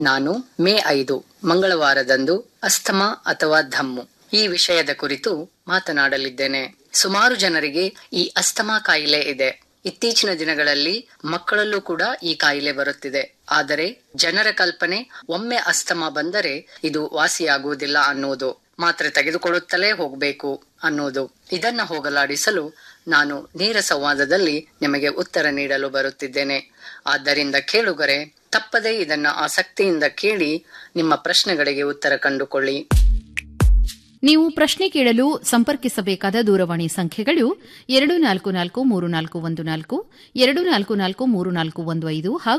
ನಾನು ಮೇ ಐದು ಮಂಗಳವಾರದಂದು ಅಸ್ತಮಾ ಅಥವಾ ಧಮ್ಮು ಈ ವಿಷಯದ ಕುರಿತು ಮಾತನಾಡಲಿದ್ದೇನೆ ಸುಮಾರು ಜನರಿಗೆ ಈ ಅಸ್ತಮಾ ಕಾಯಿಲೆ ಇದೆ ಇತ್ತೀಚಿನ ದಿನಗಳಲ್ಲಿ ಮಕ್ಕಳಲ್ಲೂ ಕೂಡ ಈ ಕಾಯಿಲೆ ಬರುತ್ತಿದೆ ಆದರೆ ಜನರ ಕಲ್ಪನೆ ಒಮ್ಮೆ ಅಸ್ತಮಾ ಬಂದರೆ ಇದು ವಾಸಿಯಾಗುವುದಿಲ್ಲ ಅನ್ನುವುದು ಮಾತ್ರೆ ತೆಗೆದುಕೊಳ್ಳುತ್ತಲೇ ಹೋಗಬೇಕು ಅನ್ನುವುದು ಇದನ್ನ ಹೋಗಲಾಡಿಸಲು ನಾನು ನೇರ ಸಂವಾದದಲ್ಲಿ ನಿಮಗೆ ಉತ್ತರ ನೀಡಲು ಬರುತ್ತಿದ್ದೇನೆ ಆದ್ದರಿಂದ ಕೇಳುಗರೆ ತಪ್ಪದೇ ಇದನ್ನ ಆಸಕ್ತಿಯಿಂದ ಕೇಳಿ ನಿಮ್ಮ ಪ್ರಶ್ನೆಗಳಿಗೆ ಉತ್ತರ ಕಂಡುಕೊಳ್ಳಿ ನೀವು ಪ್ರಶ್ನೆ ಕೇಳಲು ಸಂಪರ್ಕಿಸಬೇಕಾದ ದೂರವಾಣಿ ಸಂಖ್ಯೆಗಳು ಎರಡು ನಾಲ್ಕು ನಾಲ್ಕು ಮೂರು ನಾಲ್ಕು ಒಂದು ನಾಲ್ಕು ಎರಡು ನಾಲ್ಕು ನಾಲ್ಕು ಮೂರು ನಾಲ್ಕು ಒಂದು ಐದು ಹಾಗೂ